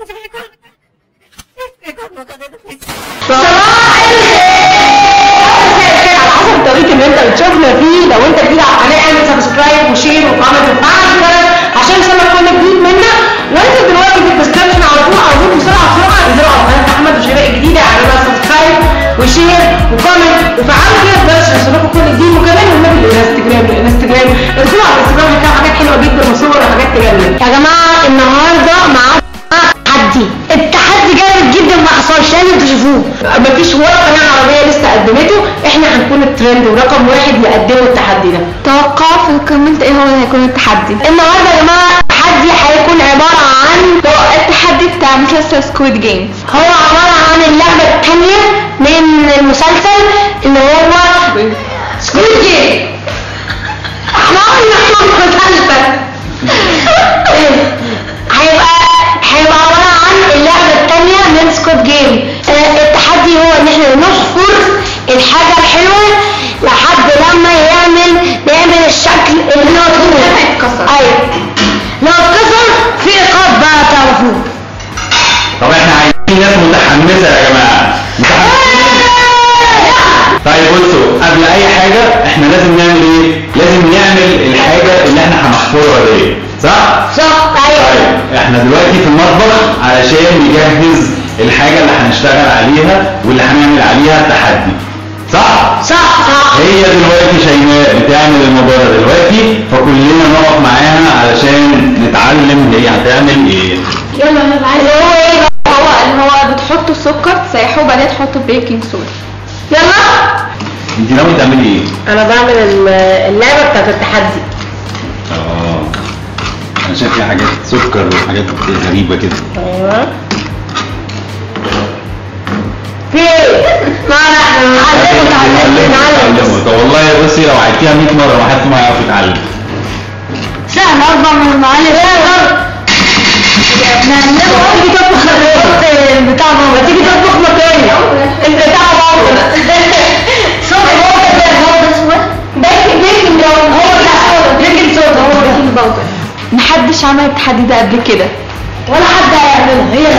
حسب الطريق اللي انت بتشوفنا فيه لو انت جديد على القناه اعمل سبسكرايب وشير وكومنت وفعل الجرس عشان يوصلك كل جديد منا وانزل دلوقتي في الديسكربشن على طول على طول بسرعه بسرعه انزلوا على قناه احمد وشباب الجديده اعملوا سبسكرايب وشير وكومنت وفعلوا كده الجرس عشان يوصلكم كل جديد وكمان والنبي الانستجرام الانستجرام ادخلوا على الانستجرام هتلاقوا حاجات حلوه جدا وصور وحاجات تجنن يا جماعة النهاردة معانا تحدي التحدي جامد جدا ما حصلش لازم تشوفوه مفيش ولا قناه عربيه لسه قدمته احنا هنكون الترند ورقم واحد يقدموا التحدي ده توقع في الكومنت ايه هو اللي هيكون التحدي النهارده يا جماعة التحدي هيكون عبارة عن التحدي بتاع مسلسل سكويد جيم هو عبارة عن اللعبة التانية من المسلسل اللي هو سكويد جيم احنا قلنا احنا مسلسل هيبقى هيبقى عبارة عن اللعبة التانية من سكوت جيم التحدي هو ان احنا نحفر الحاجة الحلوة لحد لما يعمل يعمل الشكل اللي هو اتكسر ايوه لو اتكسر في عقاب بقى تعرفوه طب احنا عايزين ناس متحمسه يا جماعه متحمسين طيب بصوا قبل اي حاجه احنا لازم نعمل ايه لازم نعمل الحاجه اللي احنا هنحفرها دي صح صح ايوه طيب احنا دلوقتي في المطبخ علشان نجهز الحاجه اللي هنشتغل عليها واللي هنعمل عليها التحدي صح صح صح هي دلوقتي شيماء بتعمل الموضوع ده دلوقتي فكلنا نقف معاها علشان نتعلم هي هتعمل ايه يلا يلا عايز هو ايه بقى هو اللي هو بتحطوا السكر تسيحوه وبعدين تحطوا بيكنج صودا يلا انت ناوي تعملي ايه انا بعمل ال- اللعبه بتاعت التحدي اه انا شايف في حاجات سكر وحاجات غريبه كده ايوه في ما انا هعلمكم تعلموا نعلم تعلموا. طب والله بصي لو عدتيها 100 مره ما حد ما يعرف يتعلم سهل اكبر من المعلم تيجي تطبخ بتاع بابا تيجي تطبخ مكاني البتاع بابا صوت بابا ده هو ده اسمه بيكنج بيكنج هو ده بيكنج صودا هو بيكنج باودر محدش عمل التحدي ده قبل كده ولا حد هيعمله هي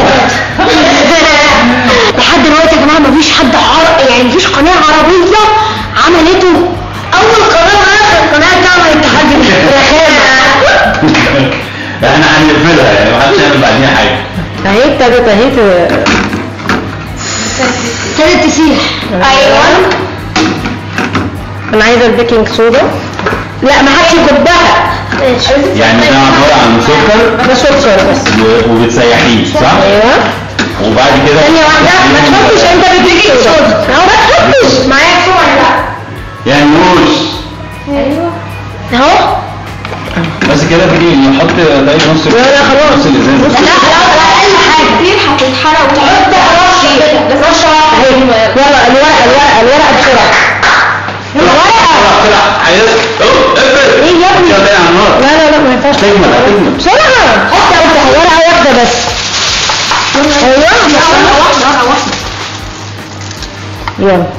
لحد دلوقتي يا جماعه مفيش حد عربي يعني مفيش قناه عربيه عملته اول قناه عربية قناه تعمل التحدي ده احنا هنقفلها يعني ما حدش يعمل بعديها حاجه اهي ابتدت اهي ت- ابتدت تسيح ايوه انا عايزه البيكنج صودا لا ما حدش يكبها يعني ده عباره عن سكر ده سكر بس و- وبتسيحيه صح؟ ايوه وبعد كده ثانيه واحده ما تحطش انت بالبيكنج صودا اهو ما تحطش معايا صور بقى يعني وش اهو بس كده تيجي نحط تقريبا نص لا، لا، خلاص. نص الازازه لا لا لا اقل حاجه كتير هتتحرق وتحط رشه بس رشه اهي يلا الورقه الورقه الورقه بسرعه الورقه طلع عايز أوه، اقفل ايه يا ابني كده تاني على النار لا لا لا ما ينفعش تكمل هتكمل بسرعه حط انت ورقه واحده بس ايوه واحده واحده واحده يلا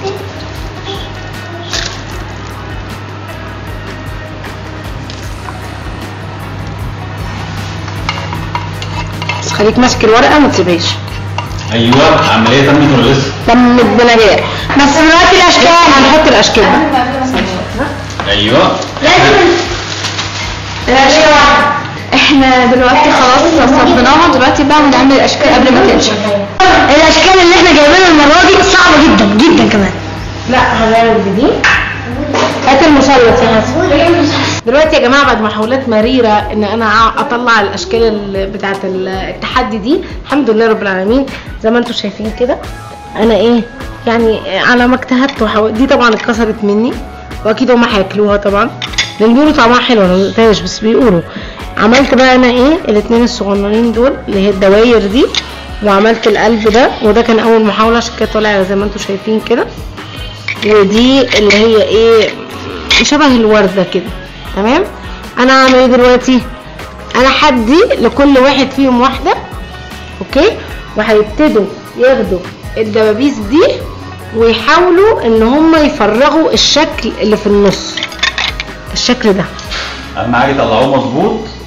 بس خليك ماسك الورقه ما تسيبهاش ايوه عمليه تمت ولا لسه؟ تمت بنجاح بس دلوقتي الاشكال هنحط الاشكال بقى ايوه احنا دلوقتي خلاص صبناها دلوقتي بقى هنعمل الاشكال قبل ما تنشف الاشكال اللي احنا جايبينها المره دي صعبه جدا جدا كمان لا هنعمل بدي هات المثلث يا حسن دلوقتي يا جماعه بعد محاولات مريره ان انا اطلع الاشكال ال- بتاعه ال- التحدي دي الحمد لله رب العالمين زي ما انتم شايفين كده انا ايه يعني على ما اجتهدت وحاولت دي طبعا اتكسرت مني واكيد هم هياكلوها طبعا لان بيقولوا طعمها حلو انا ما دقتهاش بس بيقولوا عملت بقى انا ايه الاتنين الصغننين دول اللي هي الدواير دي وعملت القلب ده وده كان اول محاوله عشان كده طالع زي ما انتم شايفين كده ودي اللي هي ايه شبه الورده كده تمام انا هعمل ايه دلوقتي انا هدي لكل واحد فيهم واحده اوكي وهيبتدوا ياخدوا الدبابيس دي ويحاولوا ان هم يفرغوا الشكل اللي في النص الشكل ده اهم حاجه يطلعوه مظبوط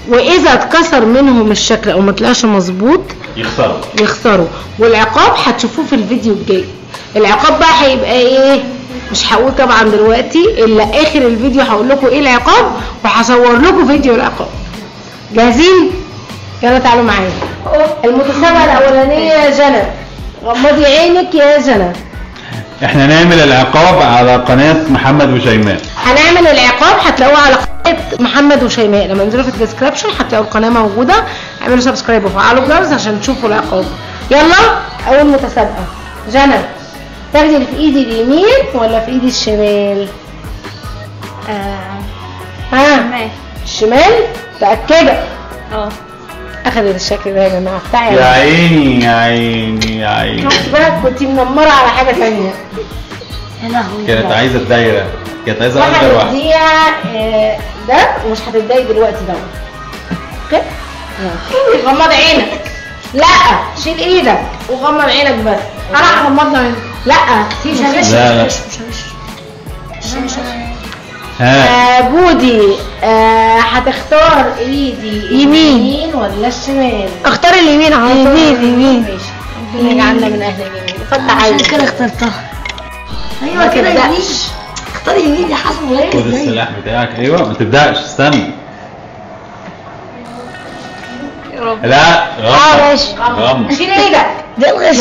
واذا اتكسر منهم الشكل او ما طلعش مظبوط يخسروا يخسروا والعقاب هتشوفوه في الفيديو الجاي العقاب بقى هيبقى ايه مش هقول طبعا دلوقتي الا اخر الفيديو هقول لكم ايه العقاب وهصور لكم فيديو العقاب جاهزين يلا تعالوا معايا المتسابقه الاولانيه يا جنى غمضي عينك يا جنى احنا نعمل العقاب على قناة محمد وشيماء هنعمل العقاب هتلاقوه على قناه محمد وشيماء لما انزلوا في الديسكربشن هتلاقوا القناه موجوده اعملوا سبسكرايب وفعلوا الجرس عشان تشوفوا العقاب يلا اول متسابقه جنى تاخدي اللي في ايدي اليمين ولا في ايدي الشمال آه. ها ماشي الشمال متاكده اه اخدت الشكل ده يا جماعه بتاعي يا عيني يا عيني يا عيني شفت بقى كنت منمره على حاجه ثانيه يا لهوي كانت عايزة الدايرة كانت عايزة واحد أكبر واحدة هتديها آه، ده ومش هتتضايق دلوقتي ده اوكي يلا. غمض عينك لا شيل ايدك وغمض عينك بس انا غمضنا عينك لا سيب شمال لا لا ها آه بودي آه هتختار ايدي يمين. اليمين ولا الشمال اختار اليمين على طول يمين يمين ماشي ربنا يجعلنا من اهل اليمين فتح عينك كده اخترتها ايوه كده يمين اختار يمين يا حسن خد السلاح بتاعك ايوه ما تبدأش استنى يا رب لا اه غمض ماشي غمض شيل ايدك ده الغش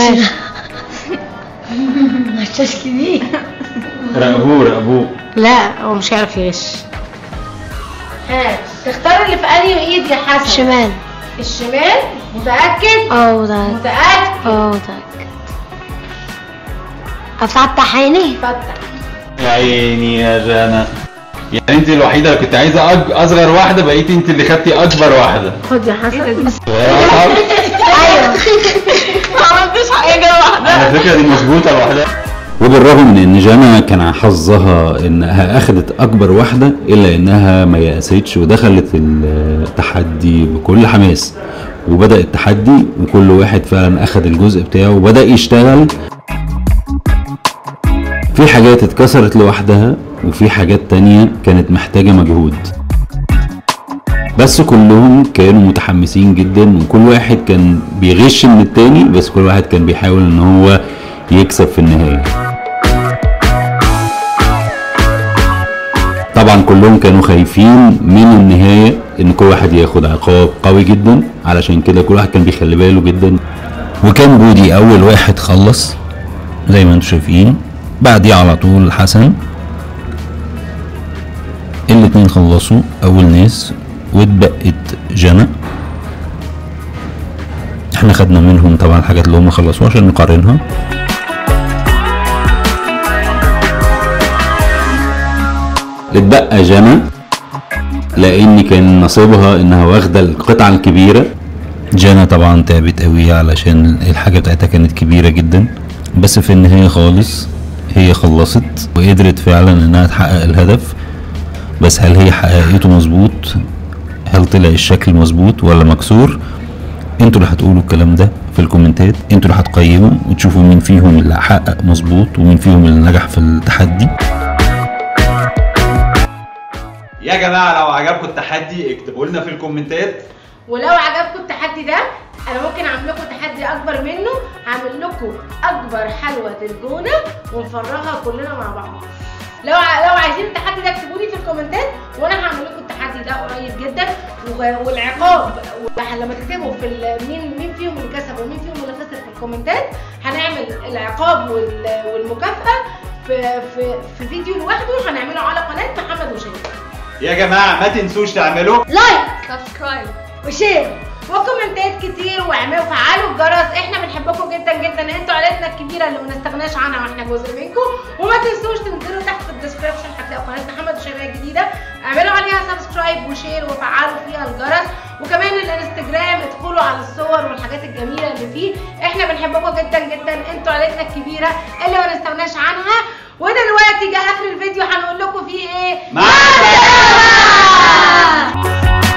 مش تسلميه راقبوه راقبوه لا هو مش هيعرف يغش ها تختار اللي في انهي ايد يا حسن شمال الشمال متاكد اه ده متاكد اه متأكد افتح عيني فتح يا عيني يا جانا يعني انت الوحيدة اللي كنت عايزة أج... أصغر واحدة بقيتي انت اللي خدتي أكبر واحدة خد يا حسن صغيرة أصعب ايوه ما عملتش حاجه واحده على فكرة دي مظبوطة لوحدها وبالرغم من ان جانا كان حظها انها اخذت اكبر واحده الا انها ما يأستش ودخلت التحدي بكل حماس وبدأ التحدي وكل واحد فعلا اخذ الجزء بتاعه وبدأ يشتغل في حاجات اتكسرت لوحدها وفي حاجات تانية كانت محتاجة مجهود بس كلهم كانوا متحمسين جدا وكل واحد كان بيغش من التاني بس كل واحد كان بيحاول ان هو يكسب في النهاية طبعا كلهم كانوا خايفين من النهاية ان كل واحد ياخد عقاب قوي جدا علشان كده كل واحد كان بيخلي باله جدا وكان بودي اول واحد خلص زي ما انتم شايفين بعديه على طول حسن الاتنين خلصوا اول ناس واتبقت جنى احنا خدنا منهم طبعا الحاجات اللي هم خلصوها عشان نقارنها اتبقى جنى لان كان نصيبها انها واخده القطعه الكبيره جانا طبعا تعبت قوي علشان الحاجه بتاعتها كانت كبيره جدا بس في النهايه خالص هي خلصت وقدرت فعلا انها تحقق الهدف بس هل هي حققته مظبوط هل طلع الشكل مظبوط ولا مكسور انتوا اللي هتقولوا الكلام ده في الكومنتات انتوا اللي هتقيموا وتشوفوا مين فيهم اللي حقق مظبوط ومين فيهم اللي نجح في التحدي يا جماعة لو عجبكم التحدي اكتبوا لنا في الكومنتات ولو عجبكم التحدي ده انا ممكن اعمل لكم تحدي اكبر منه هعمل لكم اكبر حلوى الجونه ونفرغها كلنا مع بعض لو ع- لو عايزين التحدي ده اكتبوا لي في الكومنتات وانا هعمل لكم التحدي ده قريب جدا و- والعقاب و- لما تكتبوا في ال- مين مين فيهم اللي كسب ومين فيهم اللي خسر في الكومنتات هنعمل العقاب وال- والمكافاه في في في فيديو لوحده هنعمله على قناه محمد وشيماء يا جماعة ما تنسوش تعملوا لايك سبسكرايب وشير وكومنتات كتير واعملوا فعلوا الجرس احنا بنحبكم جدا جدا انتوا عيلتنا الكبيره اللي ما نستغناش عنها واحنا جزء منكم وما تنسوش تنزلوا تحت في الديسكربشن هتلاقوا قناه محمد وشيماء الجديده اعملوا عليها سبسكرايب وشير وفعلوا فيها الجرس وكمان الانستجرام ادخلوا على الصور والحاجات الجميله اللي فيه احنا بنحبكم جدا جدا انتوا عيلتنا الكبيره اللي ما نستغناش عنها ودلوقتي جه اخر الفيديو هنقول لكم فيه ايه مع السلامه